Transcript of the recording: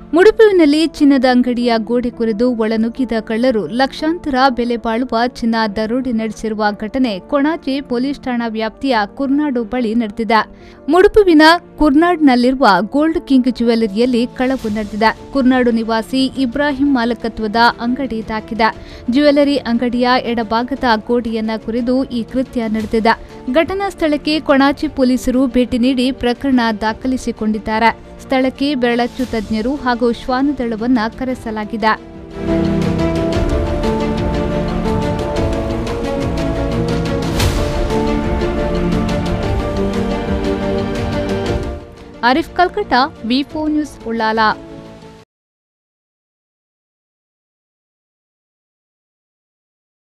ಮುಡುಪುವಿನಲ್ಲಿ ಚಿನ್ನದ ಅಂಗಡಿಯ ಗೋಡೆ ಕುರಿದು ಒಳನುಗ್ಗಿದ ಕಳ್ಳರು ಲಕ್ಷಾಂತರ ಬೆಲೆ ಬಾಳುವ ಚಿನ್ನ ದರೋಡೆ ನಡೆಸಿರುವ ಘಟನೆ ಕೊಣಾಜೆ ಪೊಲೀಸ್ ಠಾಣಾ ವ್ಯಾಪ್ತಿಯ ಕುರ್ನಾಡು ಬಳಿ ನಡೆದಿದೆ ಮುಡುಪುವಿನ ಕುರ್ನಾಡ್ನಲ್ಲಿರುವ ಗೋಲ್ಡ್ ಕಿಂಗ್ ಜ್ಯುವೆಲರಿಯಲ್ಲಿ ಕಳವು ನಡೆದಿದೆ ಕುರ್ನಾಡು ನಿವಾಸಿ ಇಬ್ರಾಹಿಂ ಮಾಲಕತ್ವದ ಅಂಗಡಿ ಇದಾಗಿದೆ ಜ್ಯುವೆಲರಿ ಅಂಗಡಿಯ ಎಡಭಾಗದ ಗೋಡೆಯನ್ನ ಕುರಿದು ಈ ಕೃತ್ಯ ನಡೆದಿದೆ ಘಟನಾ ಸ್ಥಳಕ್ಕೆ ಕೊಣಾಜೆ ಪೊಲೀಸರು ಭೇಟಿ ನೀಡಿ ಪ್ರಕರಣ ದಾಖಲಿಸಿಕೊಂಡಿದ್ದಾರೆ ಸ್ಥಳಕ್ಕೆ ಬೆರಳಚ್ಚು ತಜ್ಞರು ಹಾಗೂ ಶ್ವಾನದಳವನ್ನ ಕರೆಸಲಾಗಿದೆ ಆರಿಫ್ ಕಲ್ಕಟ್ಟ ವಿ ನ್ಯೂಸ್ ಉಳ್ಳಾಲ